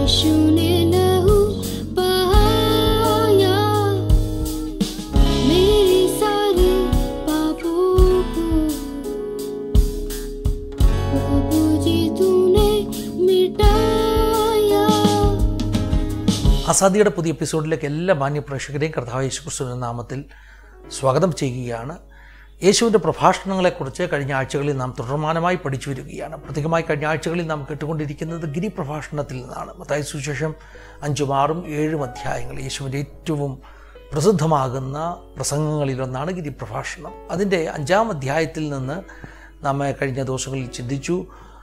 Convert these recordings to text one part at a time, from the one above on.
यीशु ने लहू बहाया मेरे सारे पापों को प्रभु जी तूने मिटाया അസാദിയുടെ പുതിയ എപ്പിസോഡിലേക്ക് എല്ലാ മാന്യ പ്രേക്ഷകരെയും കർത്താവ് യേശുക്രിസ്തുവിൻ്റെ നാമത്തിൽ സ്വാഗതം ചെയ്യുകയാണ് യേശുവിൻ്റെ പ്രഭാഷണങ്ങളെക്കുറിച്ച് കഴിഞ്ഞ ആഴ്ചകളിൽ നാം തുടർമാനമായി പഠിച്ചു വരികയാണ് പ്രത്യേകമായി കഴിഞ്ഞ ആഴ്ചകളിൽ നാം കേട്ടുകൊണ്ടിരിക്കുന്നത് ഗിരി പ്രഭാഷണത്തിൽ നിന്നാണ് മത്തായി സുവിശേഷം അഞ്ചും ആറും ഏഴും അധ്യായങ്ങൾ യേശുവിൻ്റെ ഏറ്റവും പ്രസിദ്ധമാകുന്ന പ്രസംഗങ്ങളിലൊന്നാണ് ഗിരി പ്രഭാഷണം അതിൻ്റെ അഞ്ചാം അധ്യായത്തിൽ നിന്ന് നാം കഴിഞ്ഞ ദിവസങ്ങളിൽ ചിന്തിച്ചു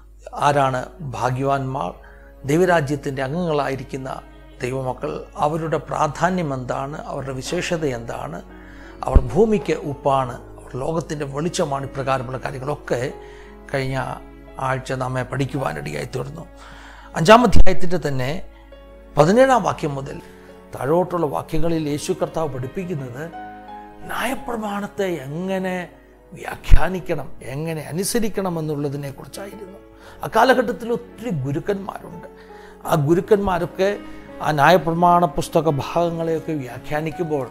ആരാണ് ഭാഗ്യവാന്മാർ ദൈവരാജ്യത്തിൻ്റെ അംഗങ്ങളായിരിക്കുന്ന ദൈവമക്കൾ അവരുടെ പ്രാധാന്യം എന്താണ് അവരുടെ വിശേഷത എന്താണ് അവർ ഭൂമിക്ക് ഉപ്പാണ് അവർ ലോകത്തിൻ്റെ വെളിച്ചമാണ് ഇപ്രകാരമുള്ള കാര്യങ്ങളൊക്കെ കഴിഞ്ഞ ആഴ്ച നമ്മെ പഠിക്കുവാനിടയായി തീർന്നു അഞ്ചാം അധ്യായത്തിൻ്റെ തന്നെ പതിനേഴാം വാക്യം മുതൽ താഴോട്ടുള്ള വാക്യങ്ങളിൽ യേശു കർത്താവ് പഠിപ്പിക്കുന്നത് ന്യായപ്രമാണത്തെ എങ്ങനെ വ്യാഖ്യാനിക്കണം എങ്ങനെ അനുസരിക്കണം എന്നുള്ളതിനെ കുറിച്ചായിരുന്നു അക്കാലഘട്ടത്തിൽ ഒത്തിരി ഗുരുക്കന്മാരുണ്ട് ആ ഗുരുക്കന്മാരൊക്കെ ആ ന്യായപ്രമാണ പുസ്തക ഭാഗങ്ങളെയൊക്കെ വ്യാഖ്യാനിക്കുമ്പോൾ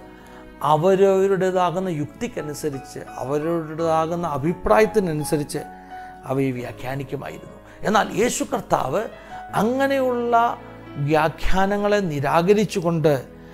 അവരവരുടേതാകുന്ന യുക്തിക്കനുസരിച്ച് അവരുടേതാകുന്ന അഭിപ്രായത്തിനനുസരിച്ച് അവയെ വ്യാഖ്യാനിക്കുമായിരുന്നു എന്നാൽ യേശു കർത്താവ് അങ്ങനെയുള്ള വ്യാഖ്യാനങ്ങളെ നിരാകരിച്ചുകൊണ്ട്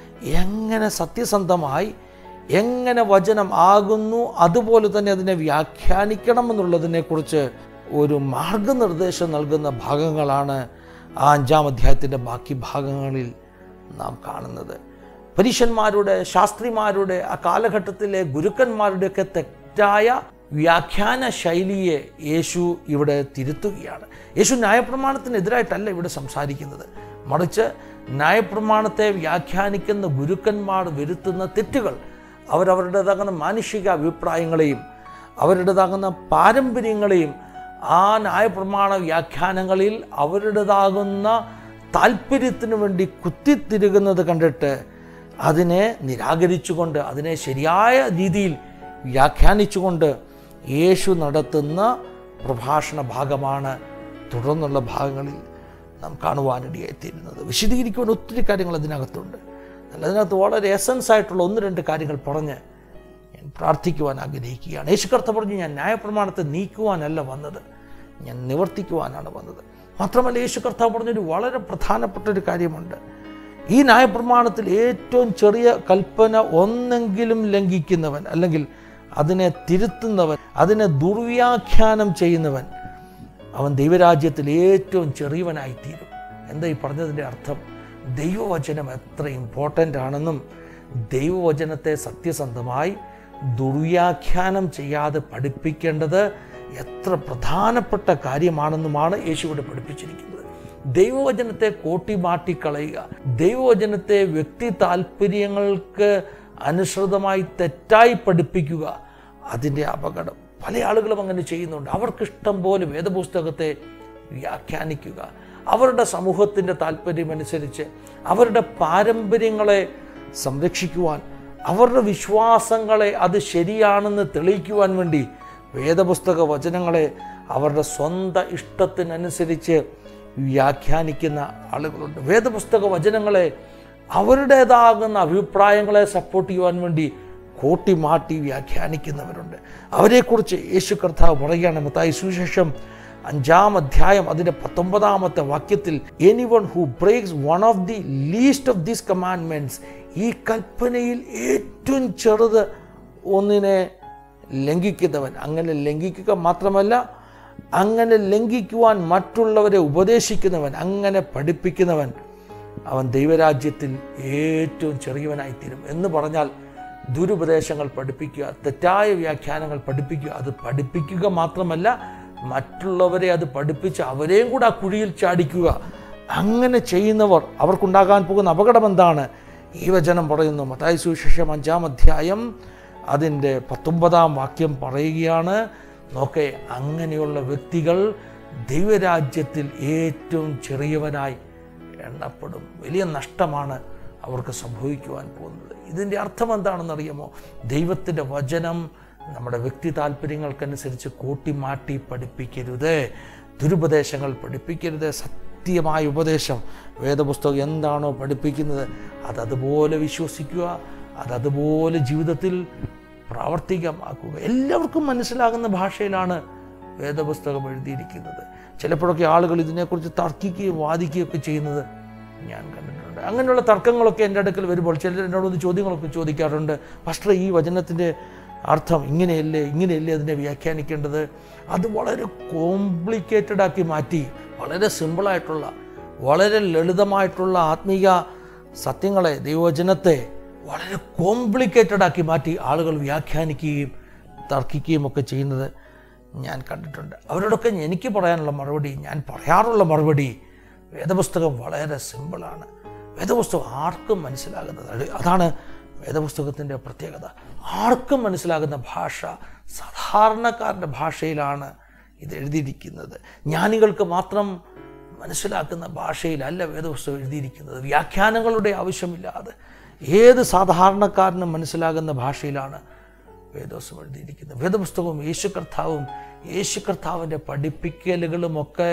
എങ്ങനെ സത്യസന്ധമായി എങ്ങനെ വചനം ആകുന്നു അതുപോലെ തന്നെ അതിനെ വ്യാഖ്യാനിക്കണം എന്നുള്ളതിനെക്കുറിച്ച് ഒരു മാർഗനിർദ്ദേശം നൽകുന്ന ഭാഗങ്ങളാണ് ആ അഞ്ചാം അധ്യായത്തിൻ്റെ ബാക്കി ഭാഗങ്ങളിൽ നാം കാണുന്നത് പരീശന്മാരുടെ ശാസ്ത്രിമാരുടെ ആ കാലഘട്ടത്തിലെ ഗുരുക്കന്മാരുടെയൊക്കെ തെറ്റായ വ്യാഖ്യാന ശൈലിയെ യേശു ഇവിടെ തിരുത്തുകയാണ് യേശു ന്യായപ്രമാണത്തിനെതിരായിട്ടല്ല ഇവിടെ സംസാരിക്കുന്നത് മറിച്ച് ന്യായപ്രമാണത്തെ വ്യാഖ്യാനിക്കുന്ന ഗുരുക്കന്മാർ വരുത്തുന്ന തെറ്റുകൾ അവരവരുടേതാകുന്ന മാനുഷിക അഭിപ്രായങ്ങളെയും അവരുടേതാകുന്ന പാരമ്പര്യങ്ങളെയും ആ ന്യായപ്രമാണ വ്യാഖ്യാനങ്ങളിൽ അവരുടേതാകുന്ന താല്പര്യത്തിന് വേണ്ടി കുത്തിത്തിരുകുന്നത് കണ്ടിട്ട് അതിനെ നിരാകരിച്ചുകൊണ്ട് അതിനെ ശരിയായ രീതിയിൽ വ്യാഖ്യാനിച്ചുകൊണ്ട് യേശു നടത്തുന്ന പ്രഭാഷണ ഭാഗമാണ് തുടർന്നുള്ള ഭാഗങ്ങളിൽ നാം കാണുവാനിടയായിത്തീരുന്നത് വിശദീകരിക്കുവാൻ ഒത്തിരി കാര്യങ്ങൾ അതിനകത്തുണ്ട് എന്നാൽ അതിനകത്ത് വളരെ എസൻസ് ആയിട്ടുള്ള ഒന്ന് രണ്ട് കാര്യങ്ങൾ പറഞ്ഞ് ഞാൻ പ്രാർത്ഥിക്കുവാൻ ആഗ്രഹിക്കുകയാണ് യേശു കർത്ത പറഞ്ഞു ഞാൻ ന്യായപ്രമാണത്തെ നീക്കുവാനല്ല വന്നത് ഞാൻ നിവർത്തിക്കുവാനാണ് വന്നത് മാത്രമല്ല യേശു കർത്താവ് പറഞ്ഞൊരു വളരെ പ്രധാനപ്പെട്ട ഒരു കാര്യമുണ്ട് ഈ ന്യായപ്രമാണത്തിൽ ഏറ്റവും ചെറിയ കൽപ്പന ഒന്നെങ്കിലും ലംഘിക്കുന്നവൻ അല്ലെങ്കിൽ അതിനെ തിരുത്തുന്നവൻ അതിനെ ദുർവ്യാഖ്യാനം ചെയ്യുന്നവൻ അവൻ ദൈവരാജ്യത്തിൽ ഏറ്റവും ചെറിയവനായിത്തീരും എന്താ ഈ പറഞ്ഞതിൻ്റെ അർത്ഥം ദൈവവചനം എത്ര ഇമ്പോർട്ടൻ്റ് ആണെന്നും ദൈവവചനത്തെ സത്യസന്ധമായി ദുർവ്യാഖ്യാനം ചെയ്യാതെ പഠിപ്പിക്കേണ്ടത് എത്ര പ്രധാനപ്പെട്ട കാര്യമാണെന്നുമാണ് യേശു ഇവിടെ പഠിപ്പിച്ചിരിക്കുന്നത് ദൈവവചനത്തെ കോട്ടിമാട്ടിക്കളയുക ദൈവവചനത്തെ വ്യക്തി താല്പര്യങ്ങൾക്ക് അനുസൃതമായി തെറ്റായി പഠിപ്പിക്കുക അതിൻ്റെ അപകടം പല ആളുകളും അങ്ങനെ ചെയ്യുന്നുണ്ട് അവർക്കിഷ്ടം പോലെ വേദപുസ്തകത്തെ വ്യാഖ്യാനിക്കുക അവരുടെ സമൂഹത്തിൻ്റെ താല്പര്യമനുസരിച്ച് അവരുടെ പാരമ്പര്യങ്ങളെ സംരക്ഷിക്കുവാൻ അവരുടെ വിശ്വാസങ്ങളെ അത് ശരിയാണെന്ന് തെളിയിക്കുവാൻ വേണ്ടി വേദപുസ്തക വചനങ്ങളെ അവരുടെ സ്വന്തം ഇഷ്ടത്തിനനുസരിച്ച് വ്യാഖ്യാനിക്കുന്ന ആളുകളുണ്ട് വേദപുസ്തക വചനങ്ങളെ അവരുടേതാകുന്ന അഭിപ്രായങ്ങളെ സപ്പോർട്ട് ചെയ്യുവാൻ വേണ്ടി കോട്ടിമാട്ടി വ്യാഖ്യാനിക്കുന്നവരുണ്ട് അവരെക്കുറിച്ച് യേശു കർത്താവ് പറയുകയാണ് മത്തായി സുവിശേഷം അഞ്ചാം അധ്യായം അതിൻ്റെ പത്തൊമ്പതാമത്തെ വാക്യത്തിൽ any one who breaks one of the least of these commandments ഈ കൽപ്പനയിൽ ഏറ്റവും ചെറുത് ഒന്നിനെ ലംഘിക്കുന്നവൻ അങ്ങനെ ലംഘിക്കുക മാത്രമല്ല അങ്ങനെ ലംഘിക്കുവാൻ മറ്റുള്ളവരെ ഉപദേശിക്കുന്നവൻ അങ്ങനെ പഠിപ്പിക്കുന്നവൻ അവൻ ദൈവരാജ്യത്തിൽ ഏറ്റവും ചെറിയവനായിത്തീരും എന്ന് പറഞ്ഞാൽ ദുരുപദേശങ്ങൾ പഠിപ്പിക്കുക തെറ്റായ വ്യാഖ്യാനങ്ങൾ പഠിപ്പിക്കുക അത് പഠിപ്പിക്കുക മാത്രമല്ല മറ്റുള്ളവരെ അത് പഠിപ്പിച്ച് അവരെയും കൂടെ ആ കുഴിയിൽ ചാടിക്കുക അങ്ങനെ ചെയ്യുന്നവർ അവർക്കുണ്ടാകാൻ പോകുന്ന അപകടം എന്താണ് ഈ വചനം പറയുന്നു മത്തായി സുവിശേഷം അഞ്ചാം അധ്യായം അതിൻ്റെ പത്തൊമ്പതാം വാക്യം പറയുകയാണ് നോക്കെ അങ്ങനെയുള്ള വ്യക്തികൾ ദൈവരാജ്യത്തിൽ ഏറ്റവും ചെറിയവനായി എണ്ണപ്പെടും വലിയ നഷ്ടമാണ് അവർക്ക് സംഭവിക്കുവാൻ പോകുന്നത് ഇതിൻ്റെ അർത്ഥം എന്താണെന്നറിയാമോ ദൈവത്തിൻ്റെ വചനം നമ്മുടെ വ്യക്തി താല്പര്യങ്ങൾക്കനുസരിച്ച് കൂട്ടിമാട്ടി പഠിപ്പിക്കരുത് ദുരുപദേശങ്ങൾ പഠിപ്പിക്കരുത് കൃത്യമായ ഉപദേശം വേദപുസ്തകം എന്താണോ പഠിപ്പിക്കുന്നത് അതതുപോലെ വിശ്വസിക്കുക അതതുപോലെ ജീവിതത്തിൽ പ്രാവർത്തികമാക്കുക എല്ലാവർക്കും മനസ്സിലാകുന്ന ഭാഷയിലാണ് വേദപുസ്തകം എഴുതിയിരിക്കുന്നത് ചിലപ്പോഴൊക്കെ ആളുകൾ ഇതിനെക്കുറിച്ച് തർക്കിക്കുകയും വാദിക്കുകയും ഒക്കെ ചെയ്യുന്നത് ഞാൻ കണ്ടിട്ടുണ്ട് അങ്ങനെയുള്ള തർക്കങ്ങളൊക്കെ എൻ്റെ അടുക്കൽ വരുമ്പോൾ ചിലർ എന്നോടൊന്ന് ചോദ്യങ്ങളൊക്കെ ചോദിക്കാറുണ്ട് ഫസ്റ്റ് ഈ വചനത്തിൻ്റെ അർത്ഥം ഇങ്ങനെയല്ലേ ഇങ്ങനെയല്ലേ അതിനെ വ്യാഖ്യാനിക്കേണ്ടത് അത് വളരെ കോംപ്ലിക്കേറ്റഡ് ആക്കി മാറ്റി വളരെ സിമ്പിളായിട്ടുള്ള വളരെ ലളിതമായിട്ടുള്ള ആത്മീയ സത്യങ്ങളെ ദൈവവചനത്തെ വളരെ കോംപ്ലിക്കേറ്റഡ് ആക്കി മാറ്റി ആളുകൾ വ്യാഖ്യാനിക്കുകയും തർക്കിക്കുകയും ഒക്കെ ചെയ്യുന്നത് ഞാൻ കണ്ടിട്ടുണ്ട് അവരോടൊക്കെ എനിക്ക് പറയാനുള്ള മറുപടി ഞാൻ പറയാറുള്ള മറുപടി വേദപുസ്തകം വളരെ സിമ്പിളാണ് വേദപുസ്തകം ആർക്കും മനസ്സിലാകുന്നത് അത് അതാണ് വേദപുസ്തകത്തിൻ്റെ പ്രത്യേകത ആർക്കും മനസ്സിലാകുന്ന ഭാഷ സാധാരണക്കാരൻ്റെ ഭാഷയിലാണ് ഇത് എഴുതിയിരിക്കുന്നത് ജ്ഞാനികൾക്ക് മാത്രം മനസ്സിലാക്കുന്ന ഭാഷയിലല്ല വേദപുസ്തകം എഴുതിയിരിക്കുന്നത് വ്യാഖ്യാനങ്ങളുടെ ആവശ്യമില്ലാതെ ഏത് സാധാരണക്കാരനും മനസ്സിലാകുന്ന ഭാഷയിലാണ് വേദോസം എഴുതിയിരിക്കുന്നത് വേദപുസ്തകവും യേശു കർത്താവും യേശു കർത്താവിൻ്റെ പഠിപ്പിക്കലുകളുമൊക്കെ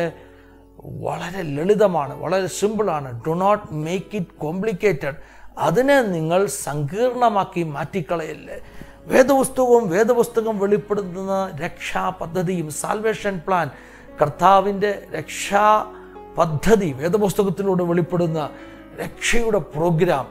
വളരെ ലളിതമാണ് വളരെ സിമ്പിളാണ് do not make it complicated അതിനെ നിങ്ങൾ സങ്കീർണമാക്കി മാറ്റിക്കളയല്ലേ വേദപുസ്തകവും വേദപുസ്തകം വെളിപ്പെടുത്തുന്ന രക്ഷാ പദ്ധതിയും സാൽവേഷൻ പ്ലാൻ കർത്താവിൻ്റെ രക്ഷാ പദ്ധതി വേദപുസ്തകത്തിലൂടെ വെളിപ്പെടുന്ന രക്ഷയുടെ പ്രോഗ്രാം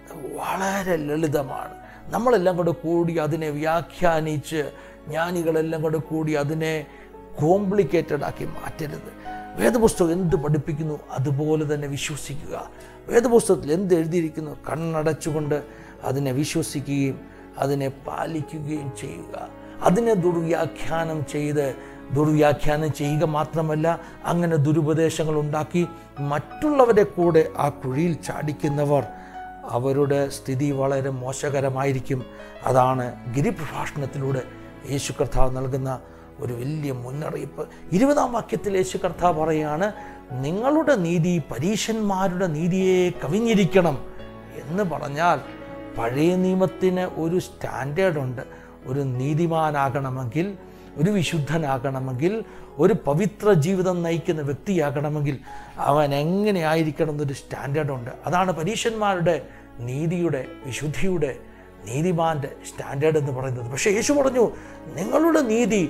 വളരെ ലളിതമാണ് നമ്മളെല്ലാം കൂടെ കൂടി അതിനെ വ്യാഖ്യാനിച്ച് ജ്ഞാനികളെല്ലാം കൂടെ കൂടി അതിനെ കോംപ്ലിക്കേറ്റഡ് ആക്കി മാറ്റരുത് വേദപുസ്തകം എന്ത് പഠിപ്പിക്കുന്നു അതുപോലെ തന്നെ വിശ്വസിക്കുക വേദപുസ്തകത്തിൽ എന്ത് എഴുതിയിരിക്കുന്നു കണ്ണടച്ചുകൊണ്ട് അതിനെ വിശ്വസിക്കുകയും അതിനെ പാലിക്കുകയും ചെയ്യുക അതിനെ ദുർവ്യാഖ്യാനം ചെയ്ത് ദുർവ്യാഖ്യാനം ചെയ്യുക മാത്രമല്ല അങ്ങനെ ദുരുപദേശങ്ങൾ ഉണ്ടാക്കി മറ്റുള്ളവരെ കൂടെ ആ കുഴിയിൽ ചാടിക്കുന്നവർ അവരുടെ സ്ഥിതി വളരെ മോശകരമായിരിക്കും അതാണ് ഗിരിപ്രഭാഷണത്തിലൂടെ യേശു കർത്താവ് നൽകുന്ന ഒരു വലിയ മുന്നറിയിപ്പ് ഇരുപതാം വാക്യത്തിൽ യേശു കർത്താവ് പറയാണ് നിങ്ങളുടെ നീതി പരീശന്മാരുടെ നീതിയെ കവിഞ്ഞിരിക്കണം എന്ന് പറഞ്ഞാൽ പഴയ നിയമത്തിന് ഒരു സ്റ്റാൻഡേർഡ് ഉണ്ട് ഒരു നീതിമാനാകണമെങ്കിൽ ഒരു വിശുദ്ധനാകണമെങ്കിൽ ഒരു പവിത്ര ജീവിതം നയിക്കുന്ന വ്യക്തിയാകണമെങ്കിൽ അവൻ എങ്ങനെ ആയിരിക്കണം എന്നൊരു സ്റ്റാൻഡേർഡ് ഉണ്ട് അതാണ് പരീശന്മാരുടെ നീതിയുടെ വിശുദ്ധിയുടെ നീതിമാന്റെ സ്റ്റാൻഡേർഡ് എന്ന് പറയുന്നത് പക്ഷേ യേശു പറഞ്ഞു നിങ്ങളുടെ നീതി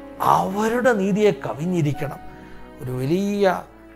അവരുടെ നീതിയെ കവിഞ്ഞിരിക്കണം ഒരു വലിയ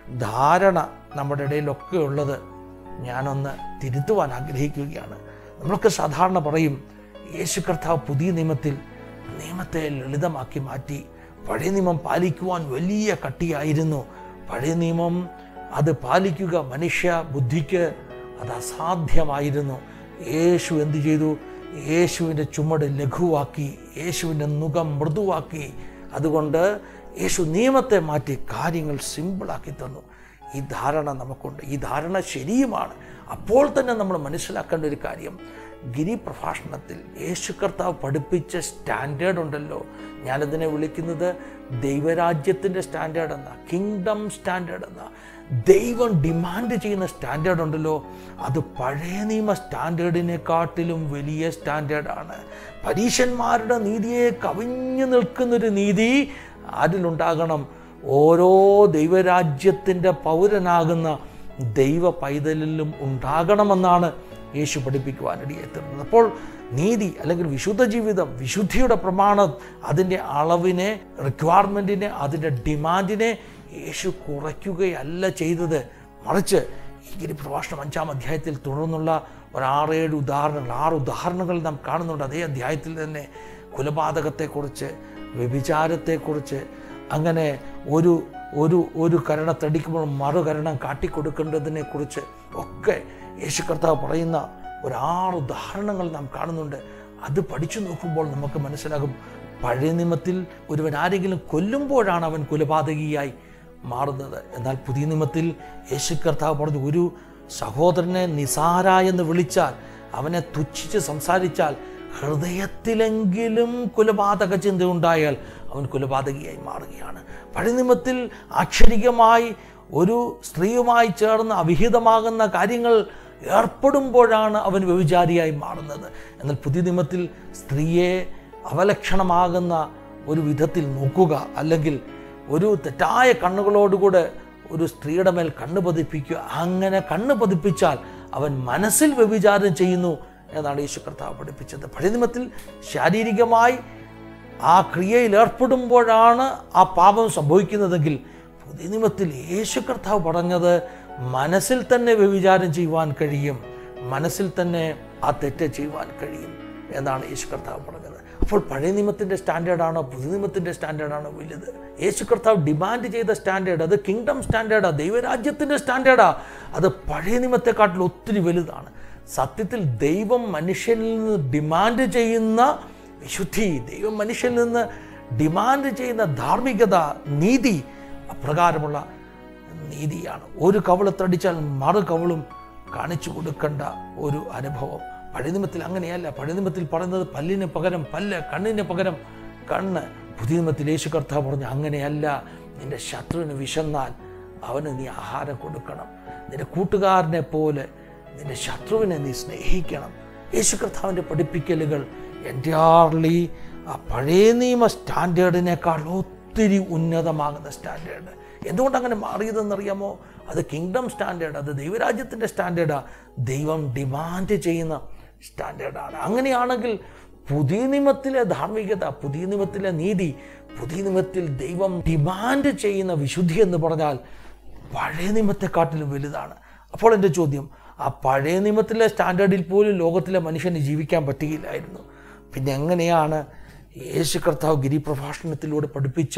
ധാരണ നമ്മുടെ ഇടയിലൊക്കെ ഉള്ളത് ഞാനൊന്ന് തിരുത്തുവാൻ ആഗ്രഹിക്കുകയാണ് നമ്മളൊക്കെ സാധാരണ പറയും യേശു കർത്താവ് പുതിയ നിയമത്തിൽ നിയമത്തെ ലളിതമാക്കി മാറ്റി പഴയ നിയമം പാലിക്കുവാൻ വലിയ കട്ടിയായിരുന്നു പഴയ നിയമം അത് പാലിക്കുക മനുഷ്യ ബുദ്ധിക്ക് അത് അസാധ്യമായിരുന്നു യേശു എന്തു ചെയ്തു യേശുവിൻ്റെ ചുമട് ലഘുവാക്കി യേശുവിൻ്റെ മുഖം മൃദുവാക്കി അതുകൊണ്ട് യേശു നിയമത്തെ മാറ്റി കാര്യങ്ങൾ സിമ്പിളാക്കി തന്നു ഈ ധാരണ നമുക്കുണ്ട് ഈ ധാരണ ശരിയുമാണ് അപ്പോൾ തന്നെ നമ്മൾ മനസ്സിലാക്കേണ്ട ഒരു കാര്യം ഗിരിപ്രഭാഷണത്തിൽ യേശു കർത്താവ് പഠിപ്പിച്ച സ്റ്റാൻഡേർഡ് ഉണ്ടല്ലോ ഞാനതിനെ വിളിക്കുന്നത് ദൈവരാജ്യത്തിൻ്റെ സ്റ്റാൻഡേർഡ് എന്ന കിങ്ഡം സ്റ്റാൻഡേർഡ് എന്ന ദൈവം ഡിമാൻഡ് ചെയ്യുന്ന സ്റ്റാൻഡേർഡ് ഉണ്ടല്ലോ അത് പഴയ നിയമ സ്റ്റാൻഡേർഡിനെക്കാട്ടിലും വലിയ സ്റ്റാൻഡേർഡാണ് പരീശന്മാരുടെ നീതിയെ കവിഞ്ഞു നിൽക്കുന്നൊരു നീതി ആരിലുണ്ടാകണം ഓരോ ദൈവരാജ്യത്തിൻ്റെ പൗരനാകുന്ന ദൈവ പൈതലിലും ഉണ്ടാകണമെന്നാണ് യേശു പഠിപ്പിക്കുവാനിടയെത്തുന്നത് അപ്പോൾ നീതി അല്ലെങ്കിൽ വിശുദ്ധ ജീവിതം വിശുദ്ധിയുടെ പ്രമാണം അതിൻ്റെ അളവിനെ റിക്വയർമെൻറ്റിനെ അതിൻ്റെ ഡിമാൻഡിനെ യേശു കുറയ്ക്കുകയല്ല ചെയ്തത് മറിച്ച് ഈ ഗിരിപ്രഭാഷണം അഞ്ചാം അധ്യായത്തിൽ തുടർന്നുള്ള ഒരു ആറേഴ് ഉദാഹരണങ്ങൾ ആറ് ഉദാഹരണങ്ങൾ നാം കാണുന്നുണ്ട് അതേ അധ്യായത്തിൽ തന്നെ കൊലപാതകത്തെക്കുറിച്ച് വ്യഭിചാരത്തെക്കുറിച്ച് അങ്ങനെ ഒരു ഒരു ഒരു കരണത്തടിക്കുമ്പോൾ മറുകരണം കാട്ടിക്കൊടുക്കേണ്ടതിനെക്കുറിച്ച് ഒക്കെ യേശു കർത്താവ് പറയുന്ന ഒരു ആറ് ഉദാഹരണങ്ങൾ നാം കാണുന്നുണ്ട് അത് പഠിച്ചു നോക്കുമ്പോൾ നമുക്ക് മനസ്സിലാകും പഴയ നിയമത്തിൽ ഒരുവൻ ആരെങ്കിലും കൊല്ലുമ്പോഴാണ് അവൻ കൊലപാതകിയായി മാറുന്നത് എന്നാൽ പുതിയ നിയമത്തിൽ യേശു കർത്താവ് പറഞ്ഞു ഒരു സഹോദരനെ നിസാര എന്ന് വിളിച്ചാൽ അവനെ തുച്ഛിച്ച് സംസാരിച്ചാൽ ഹൃദയത്തിലെങ്കിലും കൊലപാതക ചിന്ത ഉണ്ടായാൽ അവൻ കൊലപാതകിയായി മാറുകയാണ് പഴയ നിയമത്തിൽ ആക്ഷരികമായി ഒരു സ്ത്രീയുമായി ചേർന്ന് അവിഹിതമാകുന്ന കാര്യങ്ങൾ ഏർപ്പെടുമ്പോഴാണ് അവൻ വ്യഭിചാരിയായി മാറുന്നത് എന്നാൽ പുതിയ നിയമത്തിൽ സ്ത്രീയെ അവലക്ഷണമാകുന്ന ഒരു വിധത്തിൽ നോക്കുക അല്ലെങ്കിൽ ഒരു തെറ്റായ കണ്ണുകളോടുകൂടെ ഒരു സ്ത്രീയുടെ മേൽ കണ്ണ് പതിപ്പിക്കുക അങ്ങനെ കണ്ണ് പതിപ്പിച്ചാൽ അവൻ മനസ്സിൽ വ്യഭിചാരം ചെയ്യുന്നു എന്നാണ് യേശു കർത്താവ് പഠിപ്പിച്ചത് പഴയ നിയമത്തിൽ ശാരീരികമായി ആ ക്രിയയിൽ ഏർപ്പെടുമ്പോഴാണ് ആ പാപം സംഭവിക്കുന്നതെങ്കിൽ പുതിയ നിയമത്തിൽ യേശു കർത്താവ് പറഞ്ഞത് മനസ്സിൽ തന്നെ വ്യഭിചാരം ചെയ്യുവാൻ കഴിയും മനസ്സിൽ തന്നെ ആ തെറ്റ് ചെയ്യുവാൻ കഴിയും എന്നാണ് യേശു കർത്താവ് പറഞ്ഞത് അപ്പോൾ പഴയ നിയമത്തിൻ്റെ സ്റ്റാൻഡേർഡാണോ പുതിയ നിയമത്തിൻ്റെ സ്റ്റാൻഡേർഡാണോ വലുത് യേശു കർത്താവ് ഡിമാൻഡ് ചെയ്ത സ്റ്റാൻഡേർഡ് അത് കിങ്ഡം സ്റ്റാൻഡേർഡാ ദൈവരാജ്യത്തിൻ്റെ സ്റ്റാൻഡേർഡാ അത് പഴയ നിയമത്തെക്കാട്ടിൽ ഒത്തിരി വലുതാണ് സത്യത്തിൽ ദൈവം മനുഷ്യനിൽ നിന്ന് ഡിമാൻഡ് ചെയ്യുന്ന വിശുദ്ധി ദൈവം മനുഷ്യനിൽ നിന്ന് ഡിമാൻഡ് ചെയ്യുന്ന ധാർമ്മികത നീതി അപ്രകാരമുള്ള നീതിയാണ് ഒരു കവിളത്തടിച്ചാൽ മറു കവിളും കാണിച്ചു കൊടുക്കേണ്ട ഒരു അനുഭവം പഴയനിമത്തിൽ അങ്ങനെയല്ല പഴയനിമത്തിൽ പറയുന്നത് പല്ലിന് പകരം പല്ല് കണ്ണിന് പകരം കണ്ണ് പുതിയ നിയമത്തിൽ യേശു കർത്താവ് പറഞ്ഞു അങ്ങനെയല്ല നിന്റെ ശത്രുവിന് വിശന്നാൽ അവന് നീ ആഹാരം കൊടുക്കണം നിന്റെ കൂട്ടുകാരനെ പോലെ നിന്റെ ശത്രുവിനെ നീ സ്നേഹിക്കണം യേശു കർത്താവിൻ്റെ പഠിപ്പിക്കലുകൾ എൻറ്റയർലി ആ പഴയ നിയമ സ്റ്റാൻഡേർഡിനേക്കാൾ ഒത്തിരി ഉന്നതമാകുന്ന സ്റ്റാൻഡേർഡ് എന്തുകൊണ്ട് അങ്ങനെ മാറിയതെന്നറിയാമോ അത് കിങ്ഡം സ്റ്റാൻഡേർഡ് അത് ദൈവരാജ്യത്തിൻ്റെ സ്റ്റാൻഡേർഡാണ് ദൈവം ഡിമാൻഡ് ചെയ്യുന്ന സ്റ്റാൻഡേർഡാണ് അങ്ങനെയാണെങ്കിൽ പുതിയ നിയമത്തിലെ ധാർമ്മികത പുതിയ നിയമത്തിലെ നീതി പുതിയ നിയമത്തിൽ ദൈവം ഡിമാൻഡ് ചെയ്യുന്ന വിശുദ്ധി എന്ന് പറഞ്ഞാൽ പഴയ നിയമത്തെക്കാട്ടിലും വലുതാണ് അപ്പോൾ എൻ്റെ ചോദ്യം ആ പഴയ നിയമത്തിലെ സ്റ്റാൻഡേർഡിൽ പോലും ലോകത്തിലെ മനുഷ്യന് ജീവിക്കാൻ പറ്റുകയില്ലായിരുന്നു പിന്നെ എങ്ങനെയാണ് യേശു കർത്താവ് ഗിരിപ്രഭാഷണത്തിലൂടെ പഠിപ്പിച്ച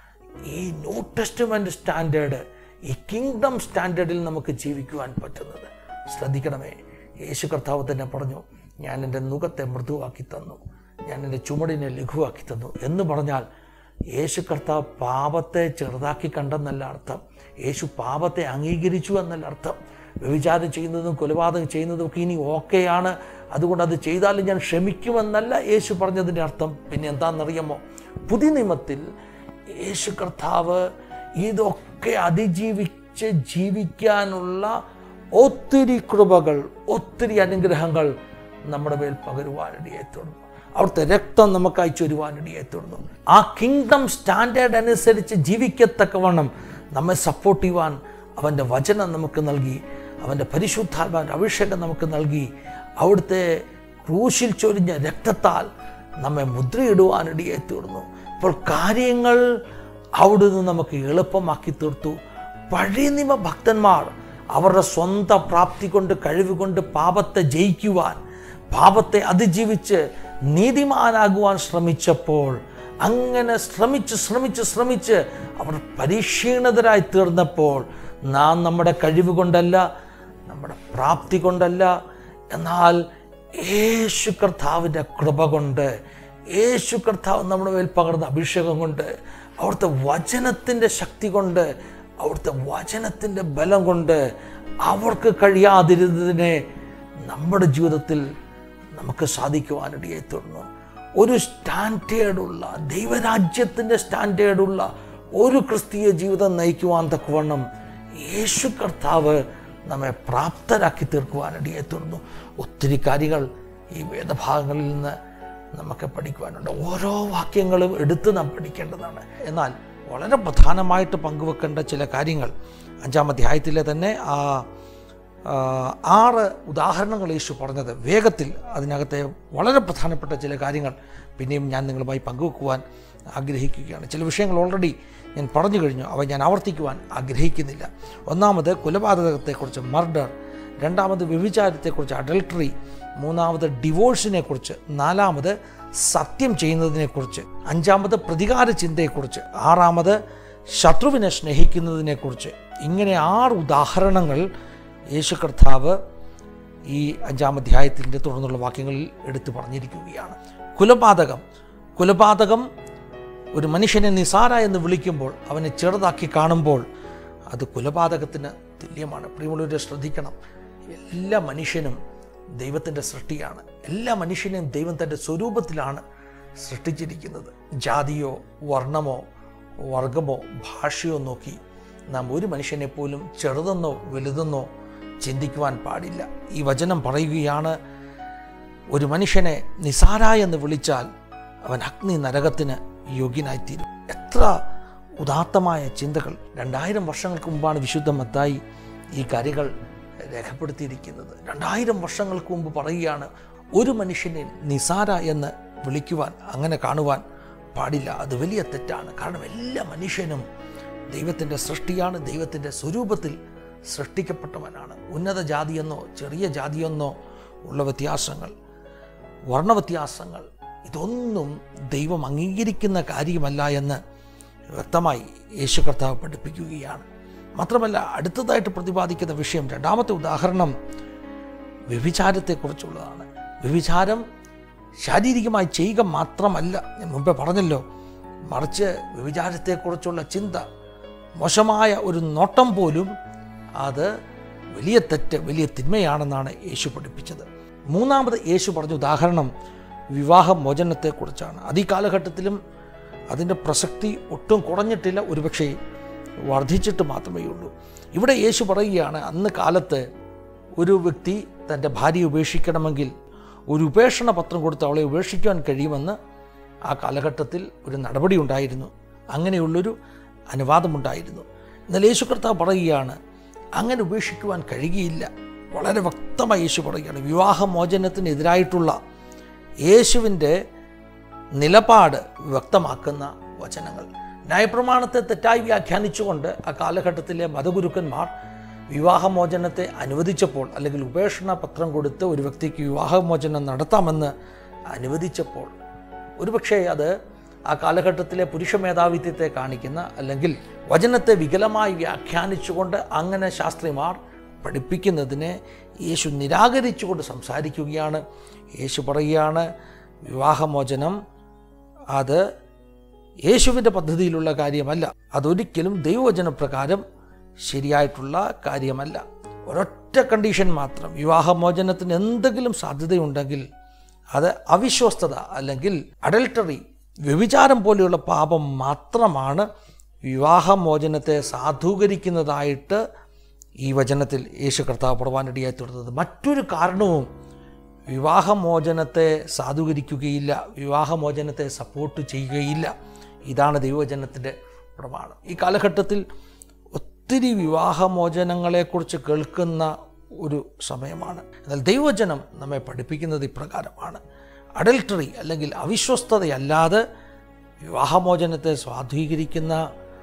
ഈ ന്യൂ ടെസ്റ്റ്മെൻ്റ് സ്റ്റാൻഡേർഡ് ഈ കിങ്ഡം സ്റ്റാൻഡേർഡിൽ നമുക്ക് ജീവിക്കുവാൻ പറ്റുന്നത് ശ്രദ്ധിക്കണമേ യേശു കർത്താവ് തന്നെ പറഞ്ഞു ഞാൻ എൻ്റെ നുഖത്തെ മൃദുവാക്കി തന്നു ഞാൻ എൻ്റെ ചുമടിനെ ലഘുവാക്കി തന്നു എന്ന് പറഞ്ഞാൽ യേശു കർത്താവ് പാപത്തെ ചെറുതാക്കി കണ്ടെന്നല്ല അർത്ഥം യേശു പാപത്തെ അംഗീകരിച്ചു എന്നല്ല അർത്ഥം വ്യഭിചാരം ചെയ്യുന്നതും കൊലപാതകം ചെയ്യുന്നതും ഒക്കെ ഇനി ഓക്കെയാണ് അതുകൊണ്ട് അത് ചെയ്താലും ഞാൻ ക്ഷമിക്കുമെന്നല്ല യേശു പറഞ്ഞതിൻ്റെ അർത്ഥം പിന്നെ എന്താണെന്നറിയാമോ പുതിയ നിയമത്തിൽ യേശു കർത്താവ് ഇതൊക്കെ അതിജീവിച്ച് ജീവിക്കാനുള്ള ഒത്തിരി കൃപകൾ ഒത്തിരി അനുഗ്രഹങ്ങൾ നമ്മുടെ മേൽ പകരുവാനിടയായി തുടങ്ങും അവിടുത്തെ രക്തം നമുക്ക് അയച്ചൊരുവാനിടയായി തുടങ്ങും ആ കിങ്ഡം സ്റ്റാൻഡേർഡ് അനുസരിച്ച് ജീവിക്കത്തക്കവണ്ണം നമ്മെ സപ്പോർട്ട് ചെയ്യുവാൻ അവൻ്റെ വചനം നമുക്ക് നൽകി അവൻ്റെ പരിശുദ്ധാത്മാവിൻ്റെ അഭിഷേകം നമുക്ക് നൽകി അവിടുത്തെ ക്രൂശിൽ ചൊരിഞ്ഞ രക്തത്താൽ നമ്മെ മുദ്രയിടുവാനിടയായി തീർന്നു അപ്പോൾ കാര്യങ്ങൾ അവിടുന്ന് നമുക്ക് എളുപ്പമാക്കി തീർത്തു പഴയ നിയമ ഭക്തന്മാർ അവരുടെ സ്വന്തം പ്രാപ്തി കൊണ്ട് കഴിവുകൊണ്ട് പാപത്തെ ജയിക്കുവാൻ പാപത്തെ അതിജീവിച്ച് നീതിമാനാകുവാൻ ശ്രമിച്ചപ്പോൾ അങ്ങനെ ശ്രമിച്ച് ശ്രമിച്ച് ശ്രമിച്ച് അവർ പരിക്ഷീണിതരായി തീർന്നപ്പോൾ നാം നമ്മുടെ കഴിവ് കൊണ്ടല്ല നമ്മുടെ പ്രാപ്തി കൊണ്ടല്ല എന്നാൽ യേശു കർത്താവിൻ്റെ കൃപ കൊണ്ട് യേശു കർത്താവ് നമ്മുടെ മേൽ പകർന്ന അഭിഷേകം കൊണ്ട് അവിടുത്തെ വചനത്തിൻ്റെ ശക്തി കൊണ്ട് അവിടുത്തെ വചനത്തിൻ്റെ ബലം കൊണ്ട് അവർക്ക് കഴിയാതിരുന്നതിനെ നമ്മുടെ ജീവിതത്തിൽ നമുക്ക് സാധിക്കുവാനിടയായി തീർന്നു ഒരു സ്റ്റാൻഡേർഡുള്ള ദൈവരാജ്യത്തിൻ്റെ സ്റ്റാൻഡേർഡുള്ള ഒരു ക്രിസ്തീയ ജീവിതം നയിക്കുവാൻ തക്കവണ്ണം യേശു കർത്താവ് നമ്മെ പ്രാപ്തരാക്കി തീർക്കുവാനിടയായി തീർന്നു ഒത്തിരി കാര്യങ്ങൾ ഈ വേദഭാഗങ്ങളിൽ നിന്ന് നമുക്ക് പഠിക്കുവാനുണ്ട് ഓരോ വാക്യങ്ങളും എടുത്ത് നാം പഠിക്കേണ്ടതാണ് എന്നാൽ വളരെ പ്രധാനമായിട്ട് പങ്കുവെക്കേണ്ട ചില കാര്യങ്ങൾ അഞ്ചാം അധ്യായത്തിലെ തന്നെ ആ ആ, ആറ് ഉദാഹരണങ്ങൾ യേശു പറഞ്ഞത് വേഗത്തിൽ അതിനകത്തെ വളരെ പ്രധാനപ്പെട്ട ചില കാര്യങ്ങൾ പിന്നെയും ഞാൻ നിങ്ങളുമായി പങ്കുവെക്കുവാൻ ആഗ്രഹിക്കുകയാണ് ചില വിഷയങ്ങൾ ഓൾറെഡി ഞാൻ പറഞ്ഞു കഴിഞ്ഞു അവ ഞാൻ ആവർത്തിക്കുവാൻ ആഗ്രഹിക്കുന്നില്ല ഒന്നാമത് കൊലപാതകത്തെക്കുറിച്ച് മർഡർ രണ്ടാമത് വ്യഭിചാരത്തെക്കുറിച്ച് അഡൾട്ടറി മൂന്നാമത് ഡിവോഴ്സിനെക്കുറിച്ച് നാലാമത് സത്യം ചെയ്യുന്നതിനെക്കുറിച്ച് അഞ്ചാമത് പ്രതികാര ചിന്തയെക്കുറിച്ച് ആറാമത് ശത്രുവിനെ സ്നേഹിക്കുന്നതിനെക്കുറിച്ച് ഇങ്ങനെ ആറ് ഉദാഹരണങ്ങൾ യേശു കർത്താവ് ഈ അഞ്ചാം അധ്യായത്തിൻ്റെ തുടർന്നുള്ള വാക്യങ്ങളിൽ എടുത്തു പറഞ്ഞിരിക്കുകയാണ് കുലപാതകം കുലപാതകം ഒരു മനുഷ്യനെ നിസാര എന്ന് വിളിക്കുമ്പോൾ അവനെ ചെറുതാക്കി കാണുമ്പോൾ അത് കുലപാതകത്തിന് തുല്യമാണ് പ്രിയമുള്ളവരെ ശ്രദ്ധിക്കണം എല്ലാ മനുഷ്യനും ദൈവത്തിൻ്റെ സൃഷ്ടിയാണ് എല്ലാ മനുഷ്യനെയും ദൈവം തൻ്റെ സ്വരൂപത്തിലാണ് സൃഷ്ടിച്ചിരിക്കുന്നത് ജാതിയോ വർണ്ണമോ വർഗമോ ഭാഷയോ നോക്കി നാം ഒരു മനുഷ്യനെ പോലും ചെറുതെന്നോ വലുതെന്നോ ചിന്തിക്കുവാൻ പാടില്ല ഈ വചനം പറയുകയാണ് ഒരു മനുഷ്യനെ നിസാര എന്ന് വിളിച്ചാൽ അവൻ അഗ്നി നരകത്തിന് യോഗ്യനായിത്തീരും എത്ര ഉദാത്തമായ ചിന്തകൾ രണ്ടായിരം വർഷങ്ങൾക്ക് മുമ്പാണ് വിശുദ്ധ മത്തായി ഈ കാര്യങ്ങൾ രേഖപ്പെടുത്തിയിരിക്കുന്നത് രണ്ടായിരം വർഷങ്ങൾക്ക് മുമ്പ് പറയുകയാണ് ഒരു മനുഷ്യനെ നിസാര എന്ന് വിളിക്കുവാൻ അങ്ങനെ കാണുവാൻ പാടില്ല അത് വലിയ തെറ്റാണ് കാരണം എല്ലാ മനുഷ്യനും ദൈവത്തിൻ്റെ സൃഷ്ടിയാണ് ദൈവത്തിൻ്റെ സ്വരൂപത്തിൽ സൃഷ്ടിക്കപ്പെട്ടവനാണ് ഉന്നത ജാതിയെന്നോ ചെറിയ ജാതിയെന്നോ ഉള്ള വ്യത്യാസങ്ങൾ വർണ്ണവ്യത്യാസങ്ങൾ ഇതൊന്നും ദൈവം അംഗീകരിക്കുന്ന കാര്യമല്ല എന്ന് വ്യക്തമായി യേശു കർത്താവ് പഠിപ്പിക്കുകയാണ് മാത്രമല്ല അടുത്തതായിട്ട് പ്രതിപാദിക്കുന്ന വിഷയം രണ്ടാമത്തെ ഉദാഹരണം വ്യഭിചാരത്തെക്കുറിച്ചുള്ളതാണ് വ്യഭിചാരം ശാരീരികമായി ചെയ്യുക മാത്രമല്ല ഞാൻ മുമ്പേ പറഞ്ഞല്ലോ മറിച്ച് വ്യഭിചാരത്തെക്കുറിച്ചുള്ള ചിന്ത മോശമായ ഒരു നോട്ടം പോലും അത് വലിയ തെറ്റ് വലിയ തിന്മയാണെന്നാണ് യേശു പഠിപ്പിച്ചത് മൂന്നാമത് യേശു പറഞ്ഞ ഉദാഹരണം വിവാഹ മോചനത്തെക്കുറിച്ചാണ് അത് ഈ കാലഘട്ടത്തിലും അതിൻ്റെ പ്രസക്തി ഒട്ടും കുറഞ്ഞിട്ടില്ല ഒരുപക്ഷെ വർദ്ധിച്ചിട്ട് മാത്രമേ ഉള്ളൂ ഇവിടെ യേശു പറയുകയാണ് അന്ന് കാലത്ത് ഒരു വ്യക്തി തൻ്റെ ഭാര്യയെ ഉപേക്ഷിക്കണമെങ്കിൽ ഒരു ഉപേക്ഷണ പത്രം കൊടുത്ത് അവളെ ഉപേക്ഷിക്കുവാൻ കഴിയുമെന്ന് ആ കാലഘട്ടത്തിൽ ഒരു നടപടി ഉണ്ടായിരുന്നു അങ്ങനെയുള്ളൊരു അനുവാദമുണ്ടായിരുന്നു എന്നാൽ യേശു കർത്താവ് പറയുകയാണ് അങ്ങനെ ഉപേക്ഷിക്കുവാൻ കഴിയുകയില്ല വളരെ വ്യക്തമായി യേശു പറയുകയാണ് വിവാഹമോചനത്തിനെതിരായിട്ടുള്ള യേശുവിൻ്റെ നിലപാട് വ്യക്തമാക്കുന്ന വചനങ്ങൾ ന്യായപ്രമാണത്തെ തെറ്റായി വ്യാഖ്യാനിച്ചുകൊണ്ട് ആ കാലഘട്ടത്തിലെ മതഗുരുക്കന്മാർ വിവാഹമോചനത്തെ അനുവദിച്ചപ്പോൾ അല്ലെങ്കിൽ ഉപേക്ഷണ പത്രം കൊടുത്ത് ഒരു വ്യക്തിക്ക് വിവാഹമോചനം നടത്താമെന്ന് അനുവദിച്ചപ്പോൾ ഒരുപക്ഷെ അത് ആ കാലഘട്ടത്തിലെ പുരുഷ മേധാവിത്വത്തെ കാണിക്കുന്ന അല്ലെങ്കിൽ വചനത്തെ വികലമായി വ്യാഖ്യാനിച്ചുകൊണ്ട് അങ്ങനെ ശാസ്ത്രിമാർ പഠിപ്പിക്കുന്നതിനെ യേശു നിരാകരിച്ചുകൊണ്ട് സംസാരിക്കുകയാണ് യേശു പറയുകയാണ് വിവാഹമോചനം അത് യേശുവിൻ്റെ പദ്ധതിയിലുള്ള കാര്യമല്ല അതൊരിക്കലും ദൈവവചനപ്രകാരം ശരിയായിട്ടുള്ള കാര്യമല്ല ഒരൊറ്റ കണ്ടീഷൻ മാത്രം വിവാഹമോചനത്തിന് എന്തെങ്കിലും സാധ്യതയുണ്ടെങ്കിൽ അത് അവിശ്വസ്തത അല്ലെങ്കിൽ അഡൽട്ടറി വ്യഭിചാരം പോലെയുള്ള പാപം മാത്രമാണ് വിവാഹമോചനത്തെ സാധൂകരിക്കുന്നതായിട്ട് ഈ വചനത്തിൽ യേശു കർത്താവ് പ്രവാനിടയായി തുടർന്നത് മറ്റൊരു കാരണവും വിവാഹമോചനത്തെ സാധൂകരിക്കുകയില്ല വിവാഹമോചനത്തെ സപ്പോർട്ട് ചെയ്യുകയില്ല ഇതാണ് ദൈവവചനത്തിൻ്റെ പ്രമാണം ഈ കാലഘട്ടത്തിൽ ഒത്തിരി വിവാഹമോചനങ്ങളെക്കുറിച്ച് കേൾക്കുന്ന ഒരു സമയമാണ് എന്നാൽ ദൈവവചനം നമ്മെ പഠിപ്പിക്കുന്നത് ഇപ്രകാരമാണ് അഡൽട്ടറി അല്ലെങ്കിൽ അവിശ്വസ്തതയല്ലാതെ വിവാഹമോചനത്തെ സ്വാധീകരിക്കുന്ന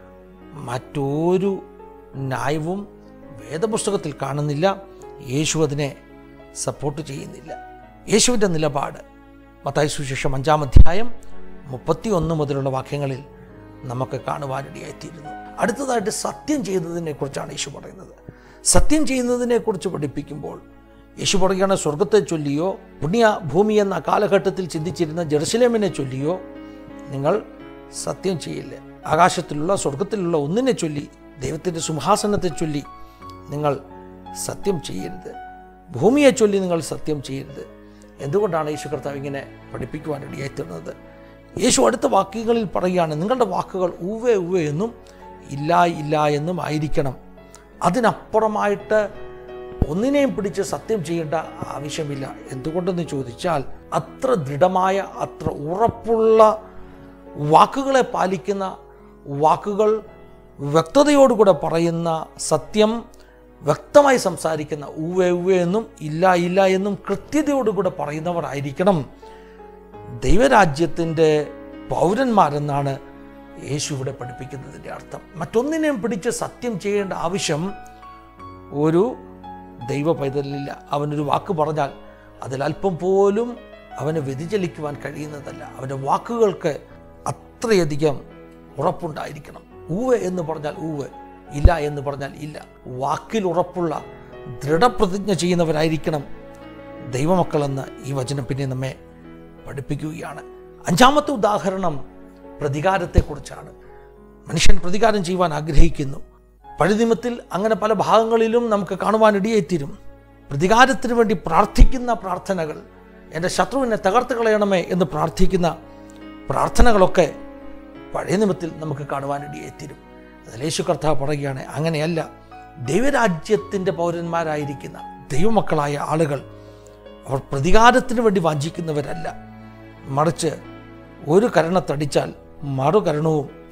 മറ്റൊരു ന്യായവും വേദപുസ്തകത്തിൽ കാണുന്നില്ല യേശു അതിനെ സപ്പോർട്ട് ചെയ്യുന്നില്ല യേശുവിൻ്റെ നിലപാട് മത്തായി സുശേഷം അഞ്ചാം അധ്യായം മുപ്പത്തി ഒന്ന് മുതലുള്ള വാക്യങ്ങളിൽ നമുക്ക് കാണുവാനിടയായിത്തീരുന്നു അടുത്തതായിട്ട് സത്യം ചെയ്യുന്നതിനെ കുറിച്ചാണ് യേശു പറയുന്നത് സത്യം ചെയ്യുന്നതിനെ കുറിച്ച് പഠിപ്പിക്കുമ്പോൾ യേശു പറയുകയാണ് സ്വർഗത്തെ ചൊല്ലിയോ പുണ്യ ഭൂമി എന്ന കാലഘട്ടത്തിൽ ചിന്തിച്ചിരുന്ന ജെറുസലേമിനെ ചൊല്ലിയോ നിങ്ങൾ സത്യം ചെയ്യില്ല ആകാശത്തിലുള്ള സ്വർഗത്തിലുള്ള ഒന്നിനെ ചൊല്ലി ദൈവത്തിൻ്റെ സിംഹാസനത്തെ ചൊല്ലി നിങ്ങൾ സത്യം ചെയ്യരുത് ഭൂമിയെ ചൊല്ലി നിങ്ങൾ സത്യം ചെയ്യരുത് എന്തുകൊണ്ടാണ് യേശു കർത്താവ് ഇങ്ങനെ പഠിപ്പിക്കുവാൻ ഇടയായിത്തീർന്നത് യേശു അടുത്ത വാക്യങ്ങളിൽ പറയുകയാണ് നിങ്ങളുടെ വാക്കുകൾ ഉവ്വേ ഉവ്വേ എന്നും ഇല്ല ഇല്ല എന്നും ആയിരിക്കണം അതിനപ്പുറമായിട്ട് ഒന്നിനെയും പിടിച്ച് സത്യം ചെയ്യേണ്ട ആവശ്യമില്ല എന്തുകൊണ്ടെന്ന് ചോദിച്ചാൽ അത്ര ദൃഢമായ അത്ര ഉറപ്പുള്ള വാക്കുകളെ പാലിക്കുന്ന വാക്കുകൾ വ്യക്തതയോടുകൂടെ പറയുന്ന സത്യം വ്യക്തമായി സംസാരിക്കുന്ന ഉവ്വേ ഉവ്വേ എന്നും ഇല്ല ഇല്ല എന്നും കൃത്യതയോടുകൂടെ പറയുന്നവരായിരിക്കണം ദൈവരാജ്യത്തിൻ്റെ പൗരന്മാരെന്നാണ് യേശു ഇവിടെ പഠിപ്പിക്കുന്നതിൻ്റെ അർത്ഥം മറ്റൊന്നിനെയും പിടിച്ച് സത്യം ചെയ്യേണ്ട ആവശ്യം ഒരു ദൈവ പൈതലില്ല അവനൊരു വാക്ക് പറഞ്ഞാൽ അതിലല്പം പോലും അവന് വ്യതിചലിക്കുവാൻ കഴിയുന്നതല്ല അവൻ്റെ വാക്കുകൾക്ക് അത്രയധികം ഉറപ്പുണ്ടായിരിക്കണം ഊവ് എന്ന് പറഞ്ഞാൽ ഊവ് ഇല്ല എന്ന് പറഞ്ഞാൽ ഇല്ല വാക്കിൽ ഉറപ്പുള്ള ദൃഢപ്രതിജ്ഞ ചെയ്യുന്നവരായിരിക്കണം ദൈവമക്കളെന്ന് ഈ വചനം പിന്നെ നമ്മെ പഠിപ്പിക്കുകയാണ് അഞ്ചാമത്തെ ഉദാഹരണം പ്രതികാരത്തെക്കുറിച്ചാണ് മനുഷ്യൻ പ്രതികാരം ചെയ്യുവാൻ ആഗ്രഹിക്കുന്നു പഴുതിമത്തിൽ അങ്ങനെ പല ഭാഗങ്ങളിലും നമുക്ക് കാണുവാൻ ഇടയെത്തിരും പ്രതികാരത്തിന് വേണ്ടി പ്രാർത്ഥിക്കുന്ന പ്രാർത്ഥനകൾ എൻ്റെ ശത്രുവിനെ തകർത്ത് കളയണമേ എന്ന് പ്രാർത്ഥിക്കുന്ന പ്രാർത്ഥനകളൊക്കെ പഴയ നിയമത്തിൽ നമുക്ക് കാണുവാൻ ഇടയെത്തിരും എന്നാൽ യേശു കർത്താവ് പറയുകയാണ് അങ്ങനെയല്ല ദൈവരാജ്യത്തിൻ്റെ പൗരന്മാരായിരിക്കുന്ന ദൈവമക്കളായ ആളുകൾ അവർ പ്രതികാരത്തിന് വേണ്ടി വാഞ്ചിക്കുന്നവരല്ല മറിച്ച് ഒരു കരണത്തടിച്ചാൽ മറുകരണവും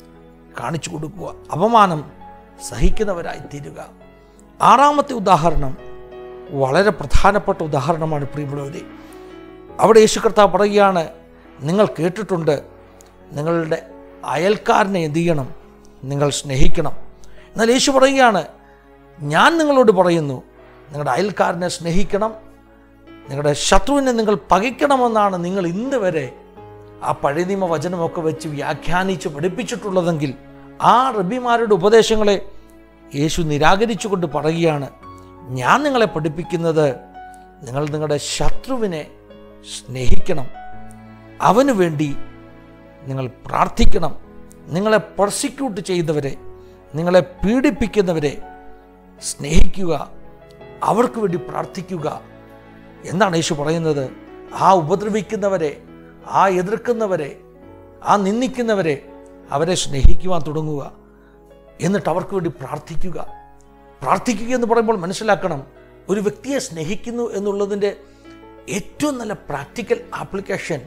കാണിച്ചു കൊടുക്കുക അപമാനം സഹിക്കുന്നവരായി തീരുക ആറാമത്തെ ഉദാഹരണം വളരെ പ്രധാനപ്പെട്ട ഉദാഹരണമാണ് പ്രിയമുള്ളവരെ അവിടെ യേശു കർത്താവ് പറയുകയാണ് നിങ്ങൾ കേട്ടിട്ടുണ്ട് നിങ്ങളുടെ അയൽക്കാരനെ എന്ത് ചെയ്യണം നിങ്ങൾ സ്നേഹിക്കണം എന്നാൽ യേശു പറയുകയാണ് ഞാൻ നിങ്ങളോട് പറയുന്നു നിങ്ങളുടെ അയൽക്കാരനെ സ്നേഹിക്കണം നിങ്ങളുടെ ശത്രുവിനെ നിങ്ങൾ പകയ്ക്കണമെന്നാണ് നിങ്ങൾ ഇന്ന് വരെ ആ പഴയ നിയമ വചനമൊക്കെ വെച്ച് വ്യാഖ്യാനിച്ച് പഠിപ്പിച്ചിട്ടുള്ളതെങ്കിൽ ആ റബിമാരുടെ ഉപദേശങ്ങളെ യേശു നിരാകരിച്ചുകൊണ്ട് പറയുകയാണ് ഞാൻ നിങ്ങളെ പഠിപ്പിക്കുന്നത് നിങ്ങൾ നിങ്ങളുടെ ശത്രുവിനെ സ്നേഹിക്കണം അവന് വേണ്ടി നിങ്ങൾ പ്രാർത്ഥിക്കണം നിങ്ങളെ പ്രോസിക്യൂട്ട് ചെയ്യുന്നവരെ നിങ്ങളെ പീഡിപ്പിക്കുന്നവരെ സ്നേഹിക്കുക അവർക്ക് വേണ്ടി പ്രാർത്ഥിക്കുക എന്താണ് യേശു പറയുന്നത് ആ ഉപദ്രവിക്കുന്നവരെ ആ എതിർക്കുന്നവരെ ആ നിന്ദിക്കുന്നവരെ അവരെ സ്നേഹിക്കുവാൻ തുടങ്ങുക എന്നിട്ട് അവർക്ക് വേണ്ടി പ്രാർത്ഥിക്കുക പ്രാർത്ഥിക്കുക എന്ന് പറയുമ്പോൾ മനസ്സിലാക്കണം ഒരു വ്യക്തിയെ സ്നേഹിക്കുന്നു എന്നുള്ളതിൻ്റെ ഏറ്റവും നല്ല പ്രാക്ടിക്കൽ ആപ്ലിക്കേഷൻ